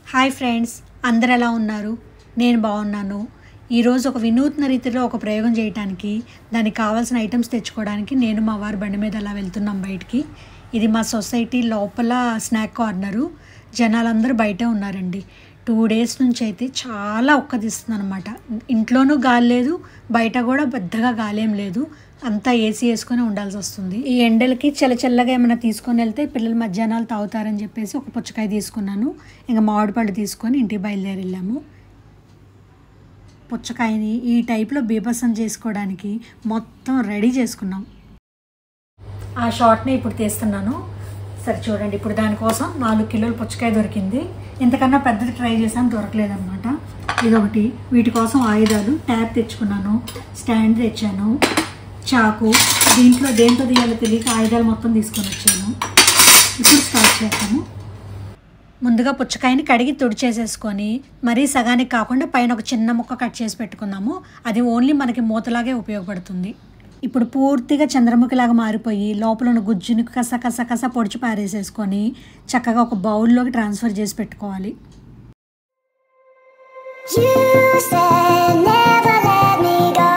Hi friends అందరు ఎలా ఉన్నారు నేను బాగున్నాను ఈరోజు ఒక వినూత్న రీతిలో ఒక ప్రయోగం చేయడానికి దానికి కావాల్సిన ఐటమ్స్ తెచ్చుకోవడానికి నేను మా వారి బండి మీద అలా వెళ్తున్నాం బయటికి ఇది మా సొసైటీ లోపల స్నాక్ కార్నరు జనాలందరూ బయటే ఉన్నారండి టూ డేస్ నుంచి అయితే చాలా ఒక్కదిస్తుంది అనమాట ఇంట్లోనూ గాలి లేదు బయట కూడా పెద్దగా గాలి ఏం లేదు అంతా ఏసీ వేసుకొని ఉండాల్సి వస్తుంది ఈ ఎండలకి చల్ల చల్లగా ఏమైనా తీసుకొని వెళ్తే పిల్లలు మధ్యాహ్నాలు తాగుతారని చెప్పేసి ఒక పుచ్చకాయ తీసుకున్నాను ఇంకా మామిడి పళ్ళు తీసుకొని ఇంటికి బయలుదేరి వెళ్ళాము పుచ్చకాయని ఈ టైప్లో బీభత్సం చేసుకోవడానికి మొత్తం రెడీ చేసుకున్నాం ఆ షార్ట్ని ఇప్పుడు తీస్తున్నాను సరే చూడండి ఇప్పుడు దానికోసం నాలుగు కిలోల పుచ్చకాయ దొరికింది ఇంతకన్నా పెద్దది ట్రై చేసాను దొరకలేదన్నమాట ఇదొకటి వీటి కోసం ఆయుధాలు ట్యాప్ తెచ్చుకున్నాను స్టాండ్ తెచ్చాను చాకు దీంట్లో దేంతో తీయాలో తెలియక ఆయుధాలు మొత్తం తీసుకొని వచ్చాను ఇప్పుడు స్టార్ట్ చేస్తాము ముందుగా పుచ్చకాయని కడిగి తుడిచేసేసుకొని మరీ సగానికి కాకుండా పైన ఒక చిన్న ముక్క కట్ చేసి పెట్టుకుందాము అది ఓన్లీ మనకి మూతలాగే ఉపయోగపడుతుంది ఇప్పుడు పూర్తిగా చంద్రముఖిలాగా మారిపోయి లోపల ఉన్న గుజ్జుని కస కస కస పొడిచి పారేసేసుకొని చక్కగా ఒక బౌల్లోకి ట్రాన్స్ఫర్ చేసి పెట్టుకోవాలి You said never let me go.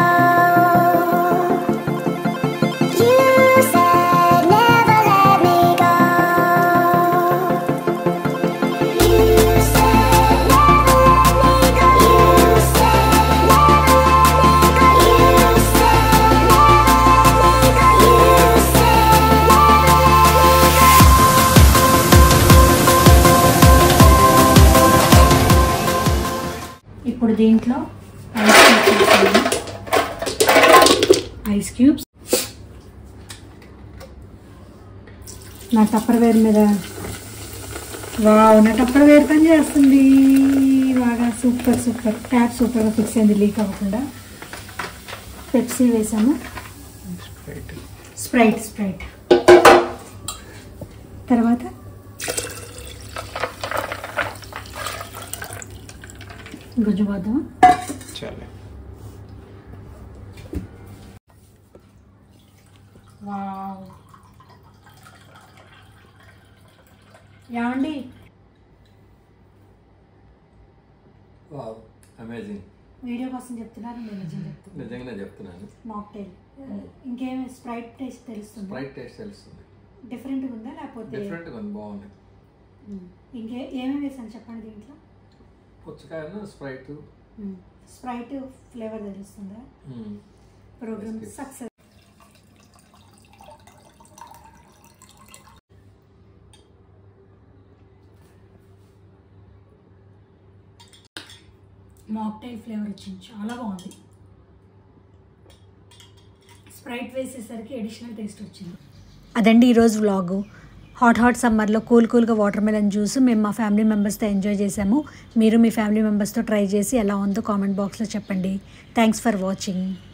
You said never let me go. You said never let me go. You said never let me go. You said never let me go. You said never let me go. ఇప్పుడు దీంట్లో ice cubes వేస్తున్నాను. Ice cubes నా Tupperware మీద wow నా Tupperware పని చేస్తుంది బాగా super super tap సూపర్గా ఫిక్స్ అయింది లీక్ అవ్వకుండా పెప్సీ వేసాము స్ప్రైట్ స్ప్రైట్ తర్వాత గుజ్జు పోద్దామా చాలే వావ్ ఏమండి వావ్ అమేజింగ్ వీడియో కోసం చెప్తున్నారు నేను నిజం చెప్తున్నాను నిజంగానే చెప్తున్నాను మాక్టైల్ ఇంకేమి స్ప్రైట్ టేస్ట్ తెలుస్తుంది స్ప్రైట్ టేస్ట్ తెలుస్తుంది డిఫరెంట్గా ఉందా లేకపోతే డిఫరెంట్గా ఉంది బాగుంది ఉమ్. ఇంకే ఏమేమి వేసాను చెప్పండి దీంట్లో పుచ్చకాయను స్ప్రైట్ స్ప్రైట్ ఫ్లేవర్ తెలుస్తుందా program Yes, yes. Success mocktail flavour వచ్చింది చాలా బాగుంది స్ప్రైట్ వేసేసరికి అడిషనల్ టేస్ట్ వచ్చింది అదండి ఈరోజు వ్లాగు హాట్ హాట్ సమ్మర్లో కూల్ కూల్గా వాటర్ మెలన్ జ్యూస్ మేము మా ఫ్యామిలీ మెంబర్స్తో ఎంజాయ్ చేసాము మీరు మీ ఫ్యామిలీ మెంబర్స్తో ట్రై చేసి ఎలా ఉందో కామెంట్ బాక్స్లో చెప్పండి థ్యాంక్స్ ఫర్ వాచింగ్